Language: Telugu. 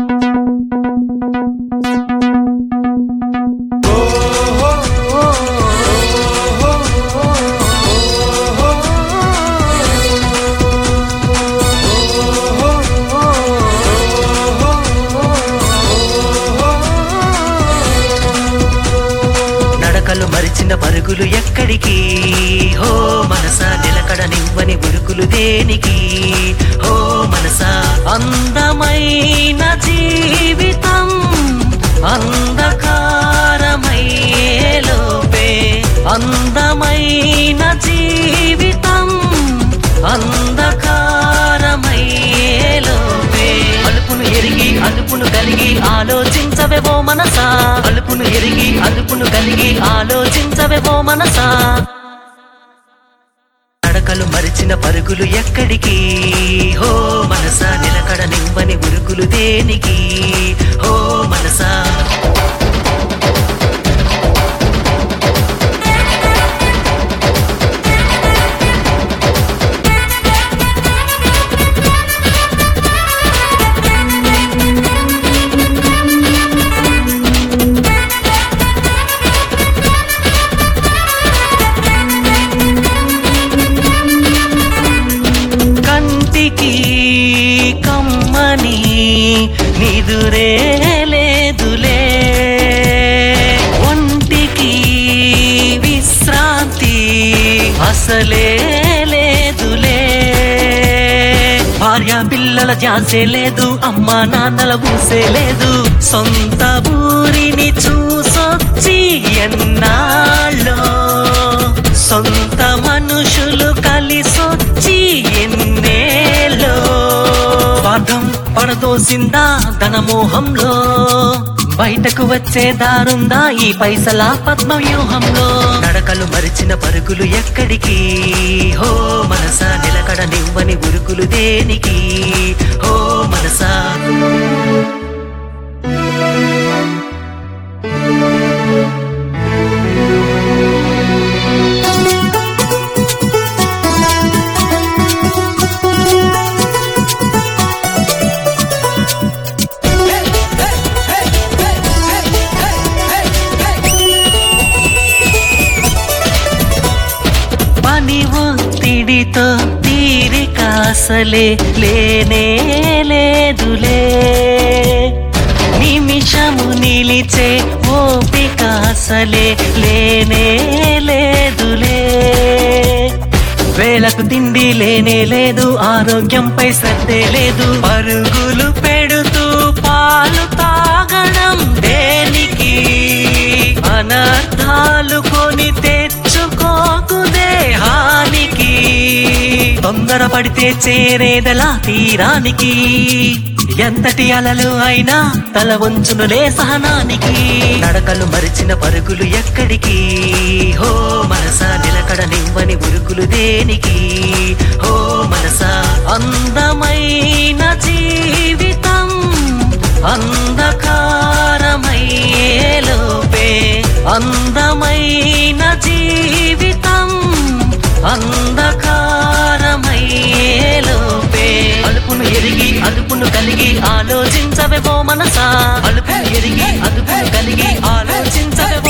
నడకలు మరిచిన పరుగులు ఎక్కడికి హో మనసా నిలకడ నివ్వని ఉరుకులు దేనికి హో మనసా అందమైన జీవితం అంధకారమయ్యేలోపే అందమైన జీవితం అంధకారమయ్యేలోపే అలుపును ఎరిగి అదుపును కలిగి ఆలోచించవేవో మనసా అలుపును ఎరిగి అదుపును కలిగి ఆలోచించవేవో మనసా నడకలు మరిచిన పరుగులు ఎక్కడికి హో మనసా నిలకడ నివ్వని ఉరుకులు దేనికి హో మనసా కంటికి కమ్మని నిదురే లేదులే ఒంటికి విశ్రాంతి అసలే లేదులే భార్య పిల్లల జాసే లేదు అమ్మా నాన్నల ఊసే లేదు సొంత ఊరిని చూసొచ్చి ఎన్నాళ్ళో సొంత మనుషులు కలిసొచ్చి ఎన్నేలో స్వార్థం పడదోసిందా తన మోహంలో బయటకు వచ్చే దారుందా ఈ పైసల పద్మవ్యూహంలో నడకలు మరిచిన పరుగులు ఎక్కడికి హో మనసా నిలకడ నివ్వని ఉరుకులు దేనికి హో మనసా పని ఒత్తిడితో తీరిక అసలే లేనే లేదులే నిమిషము నిలిచే ఓపిక అసలే లేనే లేదులే వేలకు తిండి లేనే లేదు ఆరోగ్యంపై శ్రద్ధే లేదు పరుగులు పెడుతూ పాలు తాగడం దేనికి అనర్థాలు కొని తెచ్చుకోకు దేహానికి తొందరపడితే చేరేదలా తీరానికి ఎంతటి అలలు అయినా తల వంచునులే సహనానికి నడకలు మరిచిన పరుగులు ఎక్కడికి హో మనసా నిలకడ నివ్వని ఉరుకులు దేనికి హో మనసా అందమైన జీవితం అంధకారమయ్యేలోపే అందమైన జీవితం అంధకారమయ్యేలోపే అలుపును ఎరిగి అదుపును కలిగి ఆలోచించవేవో మనసా అలుపును ఎరిగి అదుపును కలిగి ఆలోచించవేవో